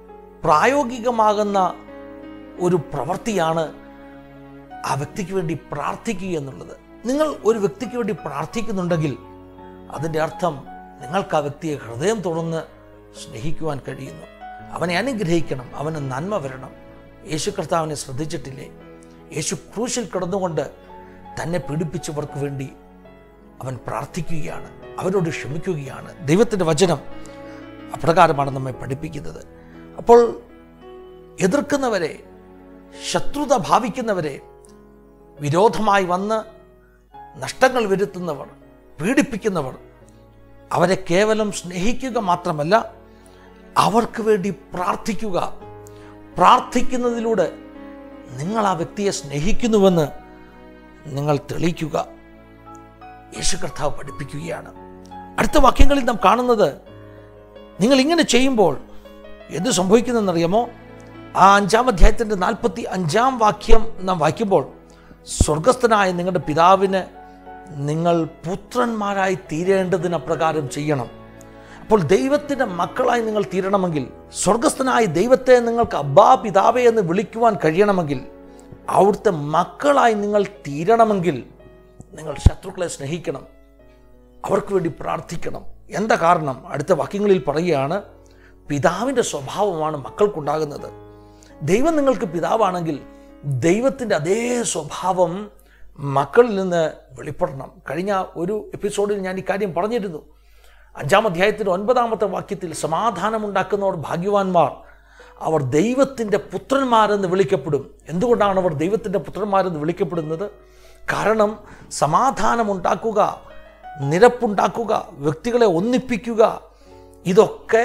പ്രായോഗികമാകുന്ന ഒരു പ്രവൃത്തിയാണ് ആ വ്യക്തിക്ക് വേണ്ടി പ്രാർത്ഥിക്കുക എന്നുള്ളത് നിങ്ങൾ ഒരു വ്യക്തിക്ക് വേണ്ടി പ്രാർത്ഥിക്കുന്നുണ്ടെങ്കിൽ അതിൻ്റെ അർത്ഥം നിങ്ങൾക്ക് ആ വ്യക്തിയെ ഹൃദയം തുറന്ന് സ്നേഹിക്കുവാൻ കഴിയുന്നു അവനെ അനുഗ്രഹിക്കണം അവന് നന്മ വരണം യേശു കർത്താവിനെ ശ്രദ്ധിച്ചിട്ടില്ലേ യേശു ക്രൂശിൽ കിടന്നുകൊണ്ട് തന്നെ പീഡിപ്പിച്ചവർക്ക് വേണ്ടി അവൻ പ്രാർത്ഥിക്കുകയാണ് അവരോട് ക്ഷമിക്കുകയാണ് ദൈവത്തിൻ്റെ വചനം അപ്രകാരമാണ് നമ്മെ പഠിപ്പിക്കുന്നത് അപ്പോൾ എതിർക്കുന്നവരെ ശത്രുത ഭാവിക്കുന്നവരെ വിരോധമായി വന്ന് നഷ്ടങ്ങൾ വരുത്തുന്നവർ പീഡിപ്പിക്കുന്നവർ അവരെ കേവലം സ്നേഹിക്കുക മാത്രമല്ല അവർക്ക് വേണ്ടി പ്രാർത്ഥിക്കുക പ്രാർത്ഥിക്കുന്നതിലൂടെ നിങ്ങൾ ആ വ്യക്തിയെ സ്നേഹിക്കുന്നുവെന്ന് നിങ്ങൾ തെളിയിക്കുക യേശു കർത്താവ് പഠിപ്പിക്കുകയാണ് അടുത്ത വാക്യങ്ങളിൽ നാം കാണുന്നത് നിങ്ങൾ ഇങ്ങനെ ചെയ്യുമ്പോൾ എന്ത് സംഭവിക്കുന്നതെന്നറിയാമോ ആ അഞ്ചാം അധ്യായത്തിൻ്റെ നാൽപ്പത്തി അഞ്ചാം വാക്യം നാം വായിക്കുമ്പോൾ സ്വർഗസ്ഥനായ നിങ്ങളുടെ പിതാവിന് നിങ്ങൾ പുത്രന്മാരായി തീരേണ്ടതിന് അപ്രകാരം ചെയ്യണം അപ്പോൾ ദൈവത്തിൻ്റെ മക്കളായി നിങ്ങൾ തീരണമെങ്കിൽ സ്വർഗസ്ഥനായ ദൈവത്തെ നിങ്ങൾക്ക് അബ്ബാ പിതാവേ എന്ന് വിളിക്കുവാൻ കഴിയണമെങ്കിൽ അവിടുത്തെ മക്കളായി നിങ്ങൾ തീരണമെങ്കിൽ നിങ്ങൾ ശത്രുക്കളെ സ്നേഹിക്കണം അവർക്ക് വേണ്ടി പ്രാർത്ഥിക്കണം എന്താ കാരണം അടുത്ത വാക്യങ്ങളിൽ പറയുകയാണ് പിതാവിൻ്റെ സ്വഭാവമാണ് മക്കൾക്കുണ്ടാകുന്നത് ദൈവം നിങ്ങൾക്ക് പിതാവാണെങ്കിൽ ദൈവത്തിൻ്റെ അതേ സ്വഭാവം മക്കളിൽ നിന്ന് വെളിപ്പെടണം കഴിഞ്ഞ ഒരു എപ്പിസോഡിൽ ഞാൻ ഇക്കാര്യം പറഞ്ഞിരുന്നു അഞ്ചാം അധ്യായത്തിൻ്റെ ഒൻപതാമത്തെ വാക്യത്തിൽ സമാധാനമുണ്ടാക്കുന്നവർ ഭാഗ്യവാന്മാർ അവർ ദൈവത്തിൻ്റെ പുത്രന്മാരെന്ന് വിളിക്കപ്പെടും എന്തുകൊണ്ടാണ് അവർ ദൈവത്തിൻ്റെ പുത്രന്മാരെന്ന് വിളിക്കപ്പെടുന്നത് കാരണം സമാധാനമുണ്ടാക്കുക നിരപ്പുണ്ടാക്കുക വ്യക്തികളെ ഒന്നിപ്പിക്കുക ഇതൊക്കെ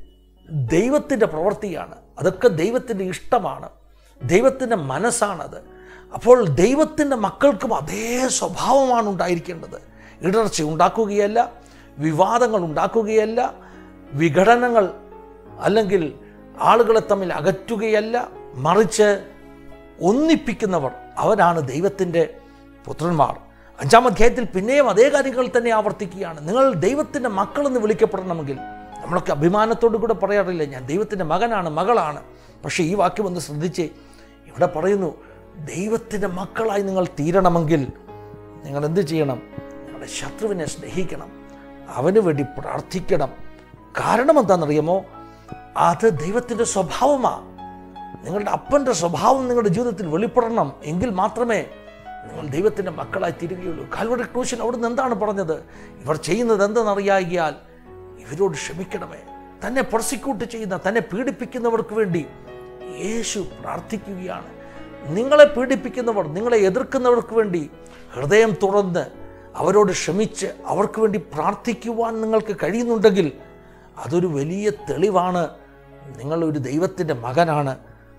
ദൈവത്തിൻ്റെ പ്രവൃത്തിയാണ് അതൊക്കെ ദൈവത്തിൻ്റെ ഇഷ്ടമാണ് ദൈവത്തിൻ്റെ മനസ്സാണത് അപ്പോൾ ദൈവത്തിൻ്റെ മക്കൾക്കും അതേ സ്വഭാവമാണ് ഉണ്ടായിരിക്കേണ്ടത് ഇടർച്ച ഉണ്ടാക്കുകയല്ല വിവാദങ്ങൾ ഉണ്ടാക്കുകയല്ല വിഘടനങ്ങൾ അല്ലെങ്കിൽ ആളുകളെ തമ്മിൽ അകറ്റുകയല്ല മറിച്ച് ഒന്നിപ്പിക്കുന്നവർ അവരാണ് ദൈവത്തിൻ്റെ പുത്രന്മാർ അഞ്ചാം അധ്യായത്തിൽ പിന്നെയും അതേ കാര്യങ്ങൾ തന്നെ ആവർത്തിക്കുകയാണ് നിങ്ങൾ ദൈവത്തിൻ്റെ മക്കളെന്ന് വിളിക്കപ്പെടണമെങ്കിൽ നമ്മളൊക്കെ അഭിമാനത്തോടു കൂടെ പറയാറില്ല ഞാൻ ദൈവത്തിൻ്റെ മകനാണ് മകളാണ് പക്ഷേ ഈ വാക്യം ഒന്ന് ശ്രദ്ധിച്ചേ ഇവിടെ പറയുന്നു ദൈവത്തിൻ്റെ മക്കളായി നിങ്ങൾ തീരണമെങ്കിൽ നിങ്ങൾ എന്ത് ചെയ്യണം നിങ്ങളുടെ ശത്രുവിനെ സ്നേഹിക്കണം അവന് വേണ്ടി പ്രാർത്ഥിക്കണം കാരണം എന്താണെന്നറിയാമോ അത് ദൈവത്തിൻ്റെ സ്വഭാവമാണ് നിങ്ങളുടെ അപ്പൻ്റെ സ്വഭാവം നിങ്ങളുടെ ജീവിതത്തിൽ വെളിപ്പെടണം എങ്കിൽ മാത്രമേ നിങ്ങൾ ദൈവത്തിൻ്റെ മക്കളായി തീരുകയുള്ളൂ കാൽവടി ക്രൂശൻ അവിടുന്ന് എന്താണ് പറഞ്ഞത് ഇവർ ചെയ്യുന്നത് എന്തെന്നറിയാകിയാൽ ഇവരോട് ക്ഷമിക്കണമേ തന്നെ പ്രോസിക്യൂട്ട് ചെയ്യുന്ന തന്നെ പീഡിപ്പിക്കുന്നവർക്ക് വേണ്ടി യേശു പ്രാർത്ഥിക്കുകയാണ് നിങ്ങളെ പീഡിപ്പിക്കുന്നവർ നിങ്ങളെ എതിർക്കുന്നവർക്ക് വേണ്ടി ഹൃദയം തുറന്ന് അവരോട് ക്ഷമിച്ച് അവർക്ക് വേണ്ടി പ്രാർത്ഥിക്കുവാൻ നിങ്ങൾക്ക് കഴിയുന്നുണ്ടെങ്കിൽ അതൊരു വലിയ തെളിവാണ് നിങ്ങളൊരു ദൈവത്തിൻ്റെ മകനാണ്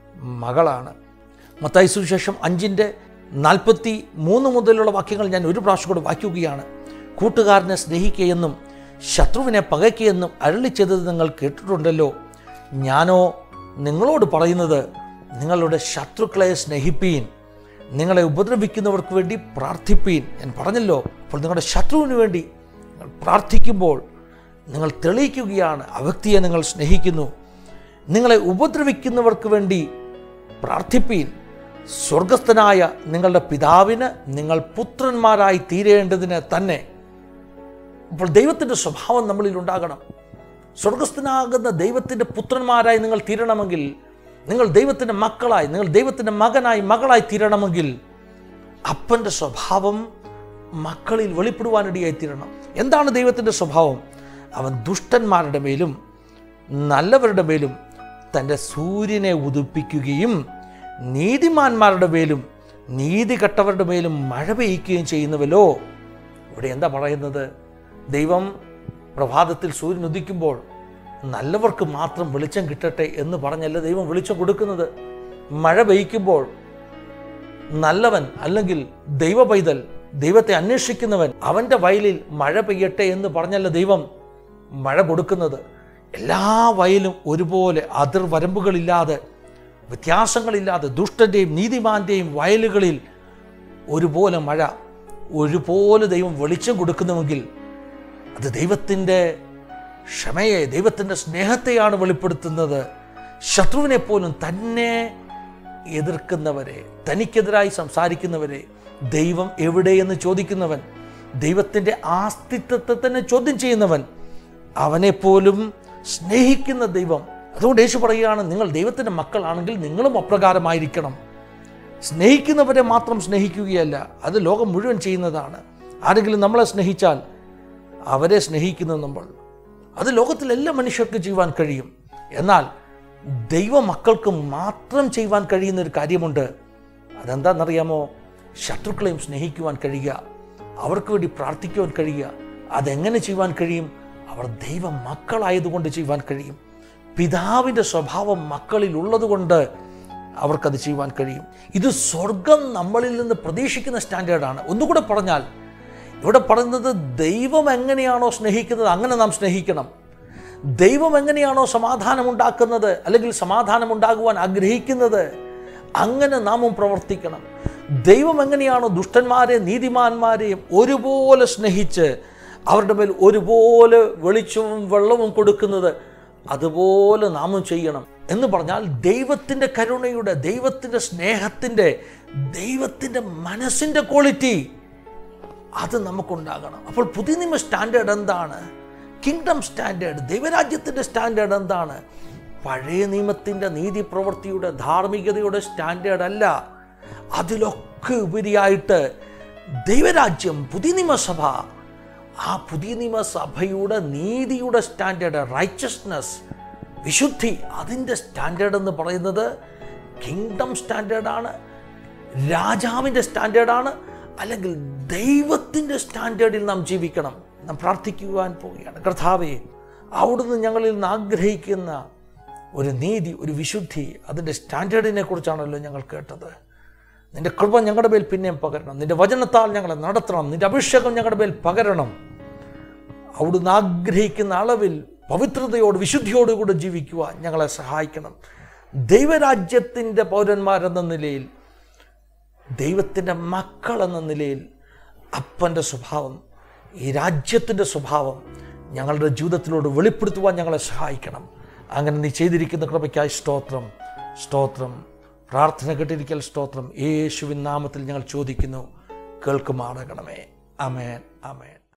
മകളാണ് മത്തായി സുവിശേഷം അഞ്ചിൻ്റെ നാൽപ്പത്തി മൂന്ന് മുതലുള്ള വാക്യങ്ങൾ ഞാൻ ഒരു പ്രാവശ്യം കൂടെ വായിക്കുകയാണ് കൂട്ടുകാരനെ സ്നേഹിക്കുകയെന്നും ശത്രുവിനെ പകയ്ക്കുകയെന്നും അരളി ചെയ്തത് നിങ്ങൾ കേട്ടിട്ടുണ്ടല്ലോ ഞാനോ നിങ്ങളോട് പറയുന്നത് നിങ്ങളുടെ ശത്രുക്കളെ സ്നേഹിപ്പീൻ നിങ്ങളെ ഉപദ്രവിക്കുന്നവർക്ക് വേണ്ടി പ്രാർത്ഥിപ്പീൻ ഞാൻ പറഞ്ഞല്ലോ അപ്പോൾ നിങ്ങളുടെ ശത്രുവിന് വേണ്ടി നിങ്ങൾ പ്രാർത്ഥിക്കുമ്പോൾ നിങ്ങൾ തെളിയിക്കുകയാണ് ആ വ്യക്തിയെ നിങ്ങൾ സ്നേഹിക്കുന്നു നിങ്ങളെ ഉപദ്രവിക്കുന്നവർക്ക് വേണ്ടി പ്രാർത്ഥിപ്പീൻ സ്വർഗസ്ഥനായ നിങ്ങളുടെ പിതാവിന് നിങ്ങൾ പുത്രന്മാരായി തീരേണ്ടതിന് തന്നെ അപ്പോൾ ദൈവത്തിൻ്റെ സ്വഭാവം നമ്മളിൽ ഉണ്ടാകണം സ്വർഗസ്ഥനാകുന്ന ദൈവത്തിൻ്റെ പുത്രന്മാരായി നിങ്ങൾ തീരണമെങ്കിൽ നിങ്ങൾ ദൈവത്തിൻ്റെ മക്കളായി നിങ്ങൾ ദൈവത്തിൻ്റെ മകനായി മകളായി തീരണമെങ്കിൽ അപ്പൻ്റെ സ്വഭാവം മക്കളിൽ വെളിപ്പെടുവാനിടയായി തീരണം എന്താണ് ദൈവത്തിൻ്റെ സ്വഭാവം അവൻ ദുഷ്ടന്മാരുടെ മേലും നല്ലവരുടെ മേലും തൻ്റെ സൂര്യനെ ഉദിപ്പിക്കുകയും നീതിമാന്മാരുടെ മേലും നീതി കെട്ടവരുടെ മേലും മഴ പെയ്യ്ക്കുകയും ചെയ്യുന്നുവല്ലോ ഇവിടെ എന്താ പറയുന്നത് ദൈവം പ്രഭാതത്തിൽ സൂര്യൻ ഉദിക്കുമ്പോൾ നല്ലവർക്ക് മാത്രം വെളിച്ചം കിട്ടട്ടെ എന്ന് പറഞ്ഞല്ല ദൈവം വെളിച്ചം കൊടുക്കുന്നത് മഴ പെയ്യ്ക്കുമ്പോൾ നല്ലവൻ അല്ലെങ്കിൽ ദൈവ പൈതൽ ദൈവത്തെ അന്വേഷിക്കുന്നവൻ അവൻ്റെ വയലിൽ മഴ പെയ്യട്ടെ എന്ന് പറഞ്ഞല്ല ദൈവം മഴ കൊടുക്കുന്നത് എല്ലാ വയലും ഒരുപോലെ അതിർവരമ്പുകളില്ലാതെ വ്യത്യാസങ്ങളില്ലാതെ ദുഷ്ടൻ്റെയും നീതിമാന്റെയും വയലുകളിൽ ഒരുപോലെ മഴ ഒരുപോലെ ദൈവം വെളിച്ചം കൊടുക്കുന്നുവെങ്കിൽ അത് ദൈവത്തിൻ്റെ ക്ഷമയെ ദൈവത്തിൻ്റെ സ്നേഹത്തെയാണ് വെളിപ്പെടുത്തുന്നത് ശത്രുവിനെ പോലും തന്നെ എതിർക്കുന്നവരെ തനിക്കെതിരായി സംസാരിക്കുന്നവരെ ദൈവം എവിടെയെന്ന് ചോദിക്കുന്നവൻ ദൈവത്തിൻ്റെ ആസ്തിത്വത്തെ തന്നെ ചോദ്യം ചെയ്യുന്നവൻ അവനെപ്പോലും സ്നേഹിക്കുന്ന ദൈവം അതുകൊണ്ട് യേശു പറയുകയാണ് നിങ്ങൾ ദൈവത്തിൻ്റെ മക്കളാണെങ്കിൽ നിങ്ങളും അപ്രകാരമായിരിക്കണം സ്നേഹിക്കുന്നവരെ മാത്രം സ്നേഹിക്കുകയല്ല അത് ലോകം മുഴുവൻ ചെയ്യുന്നതാണ് ആരെങ്കിലും നമ്മളെ സ്നേഹിച്ചാൽ അവരെ സ്നേഹിക്കുന്നു നമ്മൾ അത് ലോകത്തിൽ എല്ലാ മനുഷ്യർക്കും ചെയ്യുവാൻ കഴിയും എന്നാൽ ദൈവ മക്കൾക്ക് മാത്രം ചെയ്യുവാൻ കഴിയുന്ന ഒരു കാര്യമുണ്ട് അതെന്താണെന്നറിയാമോ ശത്രുക്കളെയും സ്നേഹിക്കുവാൻ കഴിയുക അവർക്ക് വേണ്ടി പ്രാർത്ഥിക്കുവാൻ കഴിയുക അതെങ്ങനെ ചെയ്യുവാൻ കഴിയും അവർ ദൈവ മക്കളായതുകൊണ്ട് ചെയ്യുവാൻ കഴിയും പിതാവിൻ്റെ സ്വഭാവം മക്കളിൽ ഉള്ളതുകൊണ്ട് അവർക്കത് ചെയ്യുവാൻ കഴിയും ഇത് സ്വർഗം നമ്മളിൽ നിന്ന് പ്രതീക്ഷിക്കുന്ന സ്റ്റാൻഡേർഡാണ് ഒന്നുകൂടെ പറഞ്ഞാൽ ഇവിടെ പറയുന്നത് ദൈവം എങ്ങനെയാണോ സ്നേഹിക്കുന്നത് അങ്ങനെ നാം സ്നേഹിക്കണം ദൈവം എങ്ങനെയാണോ സമാധാനം ഉണ്ടാക്കുന്നത് അല്ലെങ്കിൽ സമാധാനം ഉണ്ടാകുവാൻ ആഗ്രഹിക്കുന്നത് അങ്ങനെ നാമും പ്രവർത്തിക്കണം ദൈവം എങ്ങനെയാണോ ദുഷ്ടന്മാരെ നീതിമാന്മാരെയും ഒരുപോലെ സ്നേഹിച്ച് അവരുടെ മേൽ ഒരുപോലെ വെളിച്ചവും വെള്ളവും കൊടുക്കുന്നത് അതുപോലെ നാമും ചെയ്യണം എന്ന് പറഞ്ഞാൽ ദൈവത്തിൻ്റെ കരുണയുടെ ദൈവത്തിൻ്റെ സ്നേഹത്തിൻ്റെ ദൈവത്തിൻ്റെ മനസ്സിൻ്റെ ക്വാളിറ്റി അത് നമുക്കുണ്ടാകണം അപ്പോൾ പുതിയ നിയമ സ്റ്റാൻഡേർഡ് എന്താണ് കിങ്ഡം സ്റ്റാൻഡേർഡ് ദൈവരാജ്യത്തിൻ്റെ സ്റ്റാൻഡേർഡ് എന്താണ് പഴയ നിയമത്തിൻ്റെ നീതി പ്രവൃത്തിയുടെ ധാർമ്മികതയുടെ സ്റ്റാൻഡേർഡ് അല്ല അതിലൊക്കെ ഉപരിയായിട്ട് ദൈവരാജ്യം പുതിയ നിയമസഭ ആ പുതിയ നിയമസഭയുടെ നീതിയുടെ സ്റ്റാൻഡേർഡ് റൈച്ചസ്നെസ് വിശുദ്ധി അതിൻ്റെ സ്റ്റാൻഡേർഡ് എന്ന് പറയുന്നത് കിങ്ഡം സ്റ്റാൻഡേർഡാണ് രാജാവിൻ്റെ സ്റ്റാൻഡേർഡാണ് അല്ലെങ്കിൽ ദൈവത്തിൻ്റെ സ്റ്റാൻഡേർഡിൽ നാം ജീവിക്കണം നാം പ്രാർത്ഥിക്കുവാൻ പോവുകയാണ് കർത്താവേ അവിടുന്ന് ഞങ്ങളിൽ നിന്ന് ആഗ്രഹിക്കുന്ന ഒരു നീതി ഒരു വിശുദ്ധി അതിൻ്റെ സ്റ്റാൻഡേർഡിനെ കുറിച്ചാണല്ലോ ഞങ്ങൾ കേട്ടത് നിന്റെ കൃപ ഞങ്ങളുടെ മേൽ പിന്നെയും പകരണം നിന്റെ വചനത്താൽ ഞങ്ങളെ നടത്തണം നിന്റെ അഭിഷേകം ഞങ്ങളുടെ മേൽ പകരണം അവിടുന്ന് ആഗ്രഹിക്കുന്ന അളവിൽ പവിത്രതയോട് വിശുദ്ധിയോടുകൂടെ ജീവിക്കുവാൻ ഞങ്ങളെ സഹായിക്കണം ദൈവരാജ്യത്തിൻ്റെ പൗരന്മാരെന്ന നിലയിൽ ദൈവത്തിൻ്റെ മക്കൾ എന്ന നിലയിൽ അപ്പൻ്റെ സ്വഭാവം ഈ രാജ്യത്തിൻ്റെ സ്വഭാവം ഞങ്ങളുടെ ജീവിതത്തിലൂടെ വെളിപ്പെടുത്തുവാൻ ഞങ്ങളെ സഹായിക്കണം അങ്ങനെ നീ ചെയ്തിരിക്കുന്ന കൃപയ്ക്കായി സ്തോത്രം സ്തോത്രം പ്രാർത്ഥന കേട്ടിരിക്കൽ സ്തോത്രം യേശുവിൻ നാമത്തിൽ ഞങ്ങൾ ചോദിക്കുന്നു കേൾക്കുമാറാകണമേ അമേൻ അമേൻ